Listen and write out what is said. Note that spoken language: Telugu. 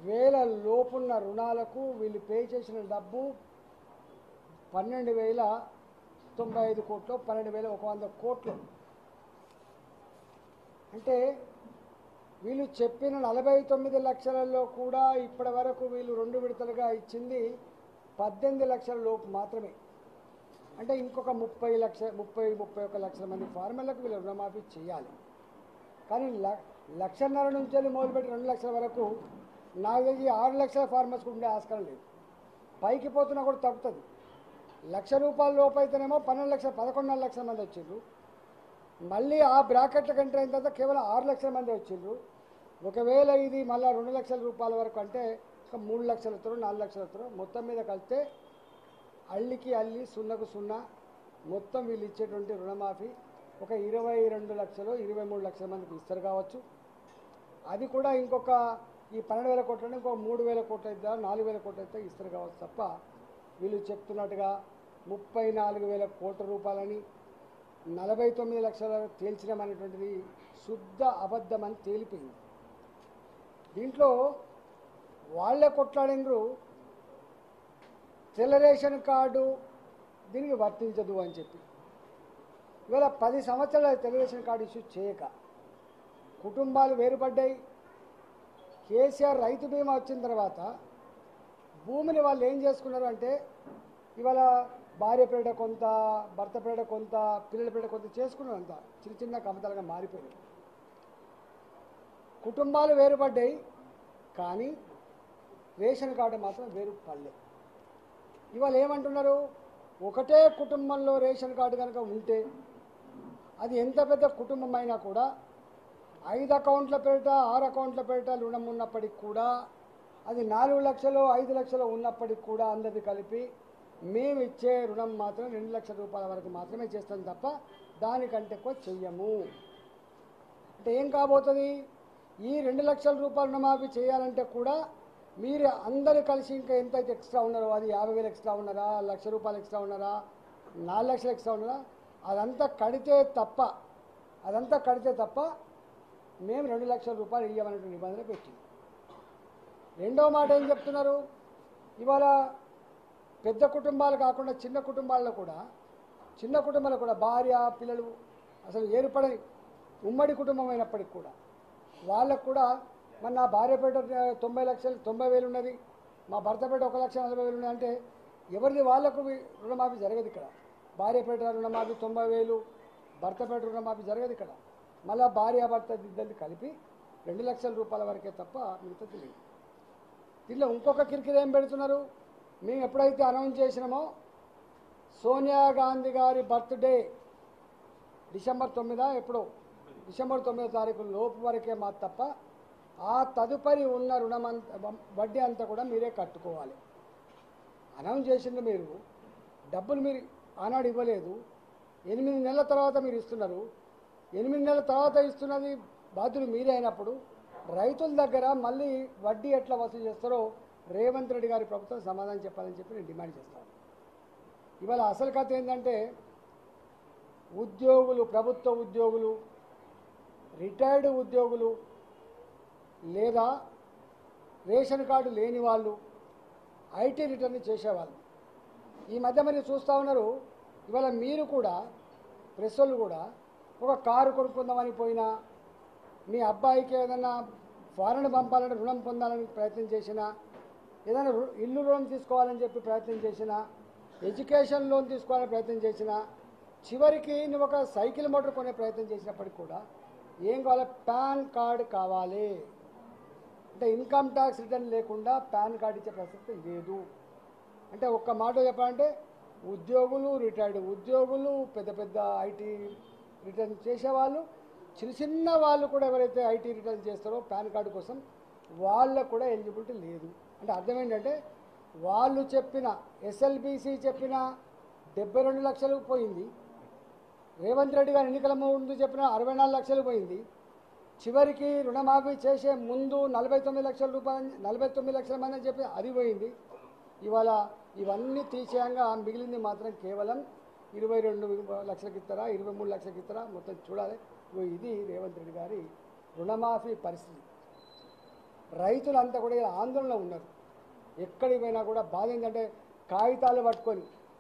వేల లోపున్న రుణాలకు వీళ్ళు పే చేసిన డబ్బు పన్నెండు వేల తొంభై ఐదు కోట్లు పన్నెండు వేల ఒక వంద కోట్లు అంటే వీళ్ళు చెప్పిన నలభై తొమ్మిది లక్షలలో కూడా ఇప్పటి వరకు వీళ్ళు రెండు విడతలుగా ఇచ్చింది పద్దెనిమిది లక్షల లోపు మాత్రమే అంటే ఇంకొక ముప్పై లక్ష ముప్పై ముప్పై ఒక లక్షల మంది ఫార్మర్లకు వీళ్ళు రుణమాఫీ చేయాలి కానీ ల లక్షన్నర నుంచి వెళ్ళి మొదలుపెట్టి రెండు లక్షల వరకు నాకు తెలిసి ఆరు లక్షల ఫార్మర్స్కి ఉండే ఆస్కారం లేదు పైకి పోతున్నా కూడా తగ్గుతుంది లక్ష రూపాయల లోపు అయితేనేమో పన్నెండు లక్షల పదకొండున్నర లక్షల మంది వచ్చిండ్రు మళ్ళీ ఆ బ్రాకెట్ల కంటే అయిన తర్వాత కేవలం ఆరు లక్షల మంది వచ్చిండ్రు ఒకవేళ ఇది మళ్ళీ రెండు లక్షల రూపాయల వరకు అంటే ఒక మూడు లక్షలతో నాలుగు లక్షలతో మొత్తం మీద కలిస్తే అల్లికి అల్లి సున్నకు సున్నా మొత్తం వీళ్ళు ఇచ్చేటువంటి రుణమాఫీ ఒక ఇరవై రెండు లక్షలు ఇరవై మూడు లక్షల మందికి ఇస్తారు కావచ్చు అది కూడా ఇంకొక ఈ పన్నెండు వేల కోట్లని ఇంకొక మూడు వేల కోట్లు అయితే నాలుగు వేల కోట్లు అయితే ఇస్తారు కావచ్చు తప్ప వీళ్ళు చెప్తున్నట్టుగా ముప్పై నాలుగు వేల కోట్ల రూపాయలని నలభై తొమ్మిది లక్షల తేల్చినామనేటువంటిది శుద్ధ అబద్ధం అని తేలిపోయింది దీంట్లో వాళ్ళే కొట్లాడినరు తెల్ల రేషన్ కార్డు దీనికి వర్తించదు అని చెప్పి ఇవాళ పది సంవత్సరాల తెల్ల రేషన్ కార్డు ఇష్యూ చేయక కుటుంబాలు వేరుపడ్డాయి కేసీఆర్ రైతు బీమా వచ్చిన తర్వాత భూమిని వాళ్ళు ఏం చేసుకున్నారు అంటే ఇవాళ భార్య పేడ కొంత భర్త పేడ కొంత పిల్లల పేడ కొంత చేసుకున్నారు అంత చిన్న చిన్న కమతలుగా మారిపోయినాయి కుటుంబాలు వేరుపడ్డాయి కానీ రేషన్ కార్డు మాత్రం వేరు పడలే ఇవాళ ఏమంటున్నారు ఒకటే కుటుంబంలో రేషన్ కార్డు కనుక ఉంటే అది ఎంత పెద్ద కుటుంబం అయినా కూడా ఐదు అకౌంట్ల పేరిట ఆరు అకౌంట్ల పేరిట రుణం ఉన్నప్పటికి కూడా అది నాలుగు లక్షలు ఐదు లక్షలు ఉన్నప్పటికి కూడా అందరిది కలిపి మేము ఇచ్చే రుణం మాత్రం రెండు లక్షల రూపాయల వరకు మాత్రమే చేస్తాం తప్ప దానికంటే ఎక్కువ చెయ్యము అంటే ఏం కాబోతుంది ఈ రెండు లక్షల రూపాయల రుణమాఫీ చేయాలంటే కూడా మీరు అందరు కలిసి ఇంకా ఎంత అయితే ఎక్స్ట్రా ఉన్నారో అది యాభై వేలు ఎక్స్ట్రా ఉన్నారా లక్ష రూపాయలు ఎక్స్ట్రా ఉన్నారా నాలుగు లక్షలు ఎక్స్ట్రా ఉన్నారా అదంతా కడితే తప్ప అదంతా కడితే తప్ప మేము రెండు లక్షల రూపాయలు ఇవ్వమన్నటువంటి నిబంధన పెట్టింది రెండో మాట ఏం చెప్తున్నారు ఇవాళ పెద్ద కుటుంబాలు కాకుండా చిన్న కుటుంబాల్లో కూడా చిన్న కుటుంబాలు కూడా భార్య పిల్లలు అసలు ఏర్పడని ఉమ్మడి కుటుంబం అయినప్పటికి కూడా వాళ్ళకు కూడా మరి నా భార్య పేట తొంభై లక్షలు తొంభై వేలు ఉన్నది మా భర్త పేట ఒక లక్ష నలభై వేలు ఉన్నది అంటే ఎవరిది వాళ్ళకు వి- రుణమాఫీ జరగదు ఇక్కడ భార్య పేట రుణమాఫీ తొంభై వేలు భర్త పేట రుణమాఫీ జరగదు ఇక్కడ మళ్ళా భార్య భర్త ఇద్దరిని కలిపి రెండు లక్షల రూపాయల వరకే తప్ప మిగతా తెలియదు దీనిలో ఇంకొక కిరికిరి ఏం పెడుతున్నారు మేము ఎప్పుడైతే అనౌన్స్ చేసినామో సోనియా గాంధీ గారి బర్త్డే డిసెంబర్ తొమ్మిదా ఎప్పుడో డిసెంబర్ తొమ్మిదో తారీఖు లోపు వరకే మా తప్ప ఆ తదుపరి ఉన్న రుణమంత వడ్డీ అంతా కూడా మీరే కట్టుకోవాలి అనౌన్స్ చేసింది మీరు డబ్బులు మీరు ఆనాడు ఇవ్వలేదు ఎనిమిది నెలల తర్వాత మీరు ఇస్తున్నారు ఎనిమిది నెలల తర్వాత ఇస్తున్నది బాధ్యులు మీరే అయినప్పుడు రైతుల దగ్గర మళ్ళీ వడ్డీ ఎట్లా వసూలు చేస్తారో రేవంత్ రెడ్డి గారి ప్రభుత్వం సమాధానం చెప్పాలని చెప్పి నేను డిమాండ్ చేస్తాను ఇవాళ అసలు కథ ఏంటంటే ఉద్యోగులు ప్రభుత్వ ఉద్యోగులు రిటైర్డ్ ఉద్యోగులు లేదా రేషన్ కార్డు లేని వాళ్ళు ఐటీ రిటర్న్ చేసేవాళ్ళు ఈ మధ్య మరి చూస్తూ ఉన్నారు ఇవాళ మీరు కూడా ప్రెస్ వాళ్ళు కూడా ఒక కారు కొనుక్కుందామని పోయినా మీ అబ్బాయికి ఏదైనా ఫారెన్ పంపాలంటే రుణం పొందాలని ప్రయత్నం చేసినా ఏదైనా రు- ఇల్లు రుణం తీసుకోవాలని చెప్పి ప్రయత్నం చేసినా ఎడ్యుకేషన్ లోన్ తీసుకోవాలని ప్రయత్నం చేసినా చివరికి నువ్వు ఒక సైకిల్ మోటార్ కొనే ప్రయత్నం చేసినప్పటికి కూడా ఏం కావాలి పాన్ కార్డ్ కావాలి అంటే ఇన్కమ్ ట్యాక్స్ రిటర్న్ లేకుండా పాన్ కార్డ్ ఇచ్చే ప్రసక్తి లేదు అంటే ఒక్క మాట చెప్పాలంటే ఉద్యోగులు రిటైర్డ్ ఉద్యోగులు పెద్ద పెద్ద ఐటీ రిటర్న్ చేసేవాళ్ళు చిన్న చిన్న వాళ్ళు కూడా ఎవరైతే ఐటీ రిటర్న్ చేస్తారో పాన్ కార్డు కోసం వాళ్ళకు కూడా ఎలిజిబిలిటీ లేదు అంటే అర్థం ఏంటంటే వాళ్ళు చెప్పిన ఎస్ఎల్బిసి చెప్పిన డెబ్బై రెండు లక్షలు పోయింది రేవంత్ రెడ్డి గారు ఎన్నికల ముందు చెప్పిన అరవై నాలుగు లక్షలు పోయింది చివరికి రుణమాఫీ చేసే ముందు నలభై తొమ్మిది లక్షల రూపాయలు నలభై తొమ్మిది లక్షల మంది అని చెప్పి అది పోయింది ఇవాళ ఇవన్నీ తీసేయంగా మిగిలింది మాత్రం కేవలం ఇరవై రెండు లక్షలకి ఇస్తారా ఇరవై మూడు లక్షలకి ఇస్తారా మొత్తం చూడాలి ఇగో ఇది రేవంత్ రెడ్డి గారి రుణమాఫీ పరిస్థితి రైతులంతా కూడా ఇలా ఆందోళన ఉన్నారు ఎక్కడికి పోయినా కూడా బాధ ఏంటంటే కాగితాలు పట్టుకొని